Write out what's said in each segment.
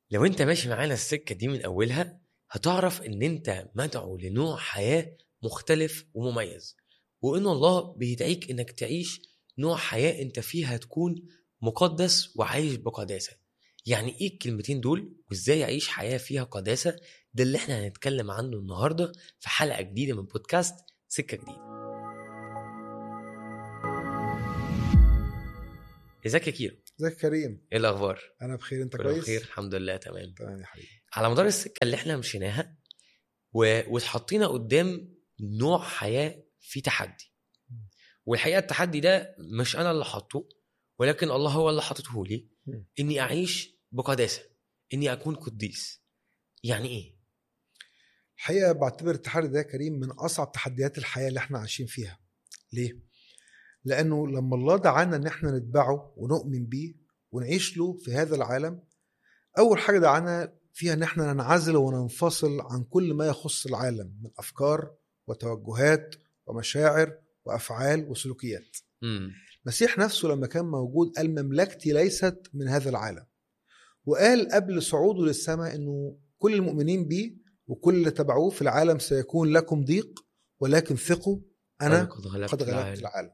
لو انت ماشي معانا السكه دي من اولها هتعرف ان انت مدعو لنوع حياه مختلف ومميز وان الله بيدعيك انك تعيش نوع حياه انت فيها تكون مقدس وعايش بقداسه يعني ايه الكلمتين دول وازاي اعيش حياه فيها قداسه ده اللي احنا هنتكلم عنه النهارده في حلقه جديده من بودكاست سكه جديده ازيك يا كيرو ازيك يا كريم ايه الاخبار انا بخير انت كله كويس بخير الحمد لله تمام تمام يا حبيبي على مدار السكه اللي احنا مشيناها و... واتحطينا قدام نوع حياه في تحدي والحقيقه التحدي ده مش انا اللي حاطه ولكن الله هو اللي حاطته لي مم. اني اعيش بقداسه اني اكون قديس يعني ايه الحقيقه بعتبر التحدي ده يا كريم من اصعب تحديات الحياه اللي احنا عايشين فيها ليه لانه لما الله دعانا ان احنا نتبعه ونؤمن بيه ونعيش له في هذا العالم اول حاجه دعانا فيها ان احنا ننعزل وننفصل عن كل ما يخص العالم من افكار وتوجهات ومشاعر وافعال وسلوكيات امم المسيح نفسه لما كان موجود قال مملكتي ليست من هذا العالم وقال قبل صعوده للسماء انه كل المؤمنين بيه وكل اللي تبعوه في العالم سيكون لكم ضيق ولكن ثقوا انا قد غلبت, قد غلبت العالم. العالم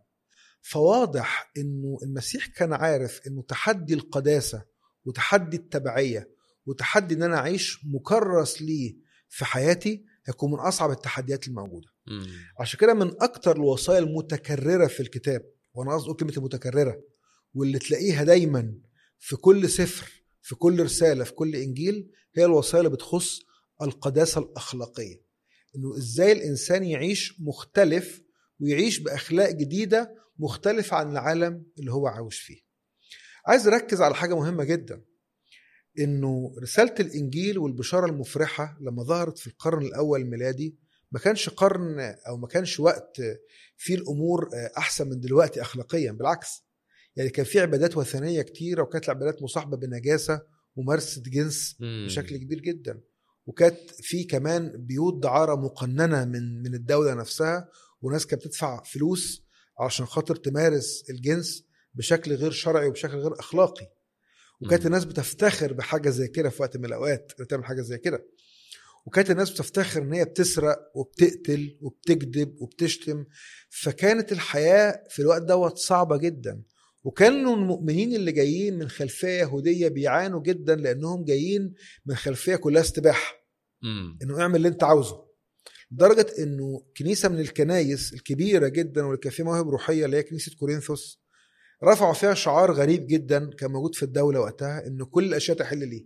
فواضح انه المسيح كان عارف انه تحدي القداسه وتحدي التبعيه وتحدي ان انا اعيش مكرس ليه في حياتي هيكون من اصعب التحديات الموجوده مم. عشان كده من اكتر الوصايا المتكرره في الكتاب وانا قصدي أقول كلمه المتكرره واللي تلاقيها دايما في كل سفر في كل رساله في كل انجيل هي الوصايا اللي بتخص القداسه الاخلاقيه انه ازاي الانسان يعيش مختلف ويعيش باخلاق جديده مختلفه عن العالم اللي هو عاوش فيه عايز اركز على حاجه مهمه جدا انه رساله الانجيل والبشاره المفرحه لما ظهرت في القرن الاول الميلادي ما كانش قرن او ما كانش وقت فيه الامور احسن من دلوقتي اخلاقيا بالعكس يعني كان في عبادات وثنيه كتيره وكانت العبادات مصاحبه بنجاسه وممارسه جنس مم. بشكل كبير جدا وكانت في كمان بيوت دعاره مقننه من من الدوله نفسها وناس كانت بتدفع فلوس عشان خاطر تمارس الجنس بشكل غير شرعي وبشكل غير اخلاقي وكانت مم. الناس بتفتخر بحاجه زي كده في وقت من الاوقات إنها تعمل حاجه زي كده وكانت الناس بتفتخر ان هي بتسرق وبتقتل وبتكذب وبتشتم فكانت الحياه في الوقت دوت صعبه جدا وكانوا المؤمنين اللي جايين من خلفيه يهوديه بيعانوا جدا لانهم جايين من خلفيه كلها استباحه مم. انه اعمل اللي انت عاوزه لدرجه انه كنيسه من الكنايس الكبيره جدا واللي كان فيها مواهب روحيه اللي هي كنيسه كورنثوس رفعوا فيها شعار غريب جدا كان موجود في الدوله وقتها انه كل الاشياء تحل ليه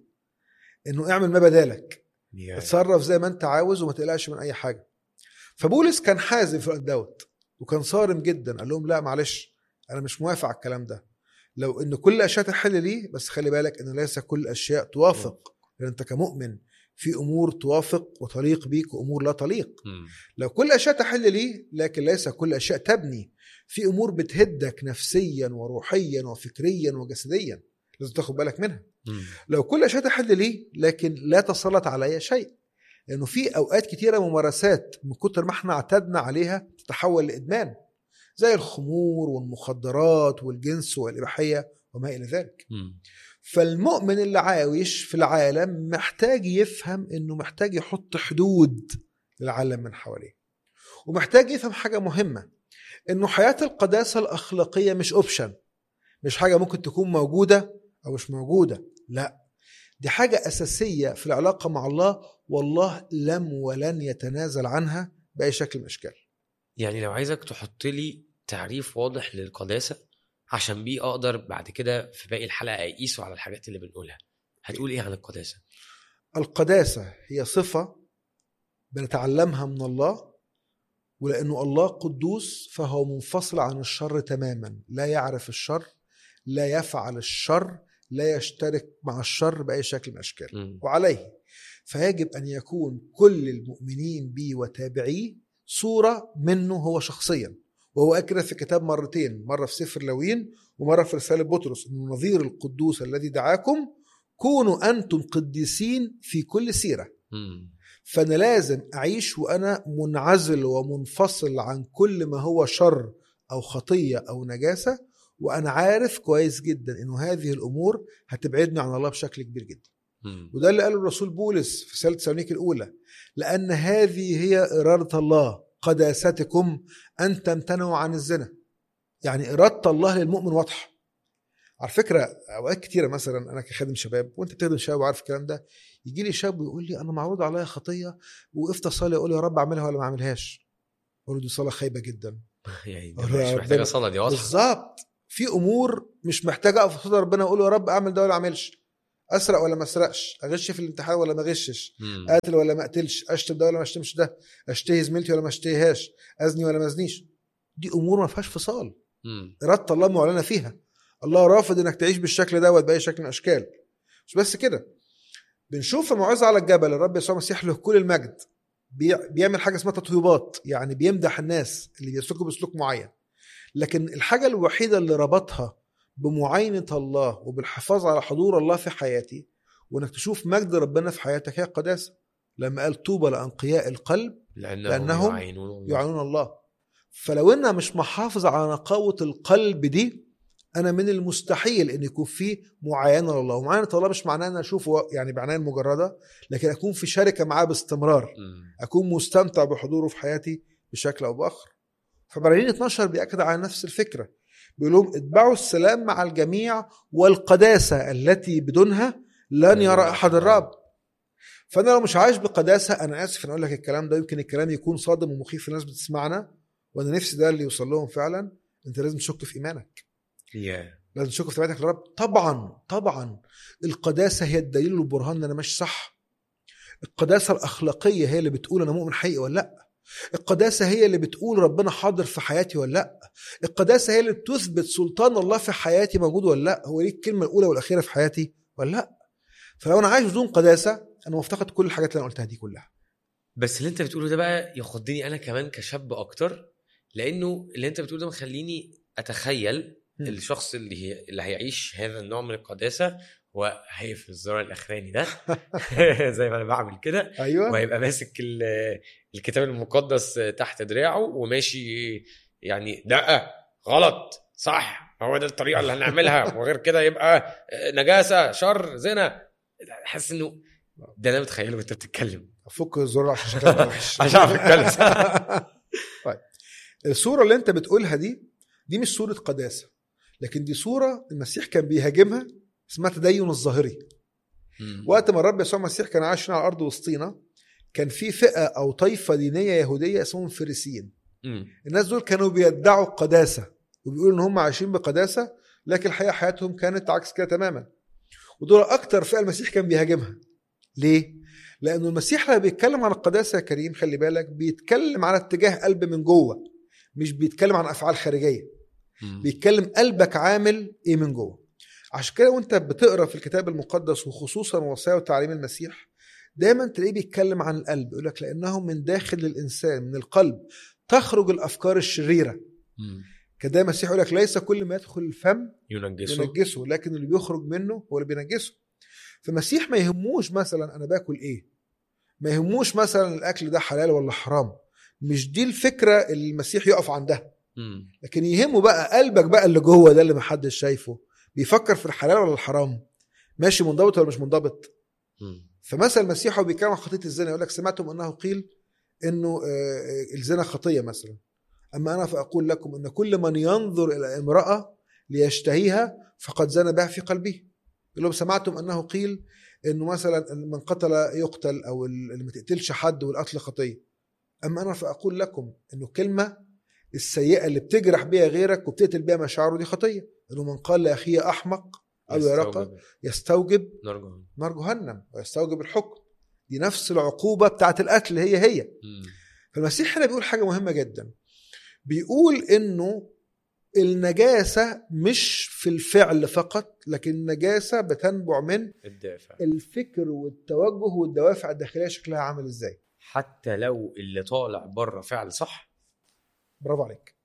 انه اعمل ما بدالك يا- اتصرف زي ما انت عاوز وما تقلقش من اي حاجه فبولس كان حازم في الوقت دوت وكان صارم جدا قال لهم لا معلش انا مش موافق على الكلام ده لو ان كل الاشياء تحل ليه بس خلي بالك ان ليس كل الاشياء توافق لان انت كمؤمن في امور توافق وتليق بيك وامور لا تليق مم. لو كل الاشياء تحل ليه لكن ليس كل الاشياء تبني في امور بتهدك نفسيا وروحيا وفكريا وجسديا لازم تاخد بالك منها مم. لو كل اشياء تحل ليه لكن لا تسلط علي شيء لانه في اوقات كتيره ممارسات من كتر ما احنا اعتدنا عليها تتحول لادمان زي الخمور والمخدرات والجنس والاباحيه وما الى ذلك مم. فالمؤمن اللي عايش في العالم محتاج يفهم انه محتاج يحط حدود للعالم من حواليه ومحتاج يفهم حاجه مهمه انه حياه القداسه الاخلاقيه مش اوبشن مش حاجه ممكن تكون موجوده او مش موجوده لا دي حاجه اساسيه في العلاقه مع الله والله لم ولن يتنازل عنها باي شكل من الاشكال يعني لو عايزك تحط لي تعريف واضح للقداسه عشان بيه اقدر بعد كده في باقي الحلقه اقيسه على الحاجات اللي بنقولها هتقول ايه عن القداسه القداسه هي صفه بنتعلمها من الله ولانه الله قدوس فهو منفصل عن الشر تماما لا يعرف الشر لا يفعل الشر لا يشترك مع الشر باي شكل من الاشكال مم. وعليه فيجب ان يكون كل المؤمنين به وتابعيه صوره منه هو شخصيا وهو اكد في الكتاب مرتين مره في سفر لوين ومره في رساله بطرس انه نظير القدوس الذي دعاكم كونوا انتم قديسين في كل سيره مم. فانا لازم اعيش وانا منعزل ومنفصل عن كل ما هو شر او خطيه او نجاسه وانا عارف كويس جدا انه هذه الامور هتبعدني عن الله بشكل كبير جدا مم. وده اللي قاله الرسول بولس في رساله تسالونيك الاولى لان هذه هي اراده الله قداستكم ان تمتنعوا عن الزنا يعني اراده الله للمؤمن واضحه على فكره اوقات كتيره مثلا انا كخادم شباب وانت بتخدم شباب وعارف الكلام ده يجي لي شاب ويقول لي انا معروض عليا خطيه وقفت اصلي اقول يا رب اعملها ولا ما اعملهاش اقول له دي صلاه خايبه جدا يعني ده ربنا- مش محتاجه صلاه دي واضحه بالظبط في امور مش محتاجه اقف قصاد ربنا اقول له يا رب اعمل ده ولا اعملش اسرق ولا ما اسرقش اغش في الامتحان ولا ما اغشش مم. اقتل ولا ما اقتلش اشتم ده ولا ما اشتمش ده اشتهي زميلتي ولا ما اشتهيهاش ازني ولا ما ازنيش دي امور ما فيهاش فصال مم. اراده الله معلنه فيها الله رافض انك تعيش بالشكل دوت باي شكل من الاشكال مش بس كده بنشوف في موعظه على الجبل الرب يسوع المسيح له كل المجد بي- بيعمل حاجه اسمها تطويبات يعني بيمدح الناس اللي بيسلكوا بسلوك معين لكن الحاجه الوحيده اللي ربطها بمعاينه الله وبالحفاظ على حضور الله في حياتي وانك تشوف مجد ربنا في حياتك هي القداسه لما قال طوبى لانقياء القلب لانهم, لأنهم يعينون الله. يعانون الله فلو انا مش محافظ على نقاوه القلب دي انا من المستحيل ان يكون في معاينه لله ومعاينه الله مش معناه ان أنا اشوفه يعني بعنايه المجرده لكن اكون في شركه معاه باستمرار مم. اكون مستمتع بحضوره في حياتي بشكل او باخر فبرلين 12 بيأكد على نفس الفكره بيقول لهم اتبعوا السلام مع الجميع والقداسه التي بدونها لن يرى احد الرب فانا لو مش عايش بقداسه انا اسف ان اقول لك الكلام ده يمكن الكلام يكون صادم ومخيف في ناس بتسمعنا وانا نفسي ده اللي يوصل لهم فعلا انت لازم تشك في ايمانك يا لازم تشك في ايمانك للرب طبعا طبعا القداسه هي الدليل والبرهان ان انا ماشي صح القداسه الاخلاقيه هي اللي بتقول انا مؤمن حقيقي ولا لا القداسه هي اللي بتقول ربنا حاضر في حياتي ولا لا القداسه هي اللي بتثبت سلطان الله في حياتي موجود ولا لا هو ليه الكلمه الاولى والاخيره في حياتي ولا لا فلو انا عايش بدون قداسه انا مفتقد كل الحاجات اللي انا قلتها دي كلها بس اللي انت بتقوله ده بقى يخضني انا كمان كشاب اكتر لانه اللي انت بتقوله ده مخليني اتخيل مم. الشخص اللي هي اللي هيعيش هذا النوع من القداسه هو هيقف الزرار الاخراني ده زي ما انا بعمل كده ايوه وهيبقى ماسك ال- الكتاب المقدس تحت دراعه وماشي يعني لا غلط صح هو ده الطريقه اللي هنعملها وغير كده يبقى نجاسه شر زنا حاسس انه ده انا متخيله وانت بتتكلم فك الزرار عشان شكلك بقى وحش عشان أعرف أتكلم. طيب الصوره اللي انت بتقولها دي دي مش صوره قداسه لكن دي صوره المسيح كان بيهاجمها اسمها تدين الظاهري وقت ما الرب يسوع المسيح كان عايش على الارض وسطينا كان في فئه او طائفه دينيه يهوديه اسمهم الفريسيين مم. الناس دول كانوا بيدعوا القداسه وبيقولوا ان هم عايشين بقداسه لكن الحقيقه حياتهم كانت عكس كده تماما ودول اكتر فئه المسيح كان بيهاجمها ليه لانه المسيح لما بيتكلم عن القداسه يا كريم خلي بالك بيتكلم على اتجاه قلب من جوه مش بيتكلم عن افعال خارجيه مم. بيتكلم قلبك عامل ايه من جوه عشان كده وانت بتقرا في الكتاب المقدس وخصوصا وصايا وتعليم المسيح دايما تلاقيه بيتكلم عن القلب يقول لك لانه من داخل الانسان من القلب تخرج الافكار الشريره مم. كده المسيح يقول لك ليس كل ما يدخل الفم ينجسه ينجسه لكن اللي بيخرج منه هو اللي بينجسه فالمسيح ما يهموش مثلا انا باكل ايه ما يهموش مثلا الاكل ده حلال ولا حرام مش دي الفكره اللي المسيح يقف عندها مم. لكن يهمه بقى قلبك بقى اللي جوه ده اللي محدش شايفه بيفكر في الحلال ولا الحرام ماشي منضبط ولا مش منضبط مم. فمثلا المسيح هو بيتكلم عن خطيه الزنا يقول لك سمعتم انه قيل انه آه، آه، الزنا خطيه مثلا اما انا فاقول لكم ان كل من ينظر الى امراه ليشتهيها فقد زنى بها في قلبه يقول لهم سمعتم انه قيل انه مثلا من قتل يقتل او اللي ما تقتلش حد والقتل خطيه اما انا فاقول لكم انه كلمه السيئه اللي بتجرح بيها غيرك وبتقتل بيها مشاعره دي خطيه انه من قال لاخيه احمق او يرقى يستوجب يستوجب نار جهنم. نار جهنم ويستوجب الحكم دي نفس العقوبة بتاعت القتل هي هي مم. فالمسيح هنا بيقول حاجة مهمة جدا بيقول انه النجاسة مش في الفعل فقط لكن النجاسة بتنبع من الدافع الفكر والتوجه والدوافع الداخلية شكلها عامل ازاي حتى لو اللي طالع بره فعل صح برافو عليك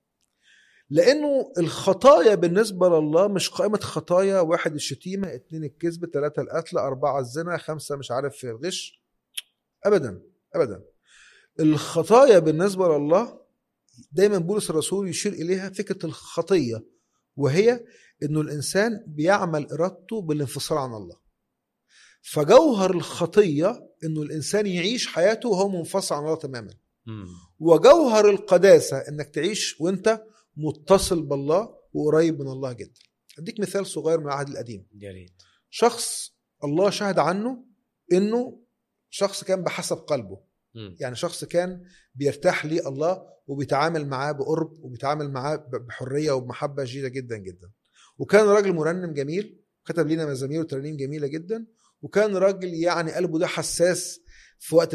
لانه الخطايا بالنسبه لله مش قائمه خطايا واحد الشتيمه اتنين الكذب ثلاثه القتل اربعه الزنا خمسه مش عارف الغش ابدا ابدا الخطايا بالنسبه لله دايما بولس الرسول يشير اليها فكره الخطيه وهي انه الانسان بيعمل ارادته بالانفصال عن الله فجوهر الخطيه انه الانسان يعيش حياته وهو منفصل عن الله تماما مم. وجوهر القداسه انك تعيش وانت متصل بالله وقريب من الله جدا اديك مثال صغير من العهد القديم يا ريت شخص الله شهد عنه انه شخص كان بحسب قلبه مم. يعني شخص كان بيرتاح ليه الله وبيتعامل معاه بقرب وبيتعامل معاه ب- بحريه وبمحبه شديده جدا جدا وكان راجل مرنم جميل كتب لنا مزامير وترانيم جميله جدا وكان راجل يعني قلبه ده حساس في وقت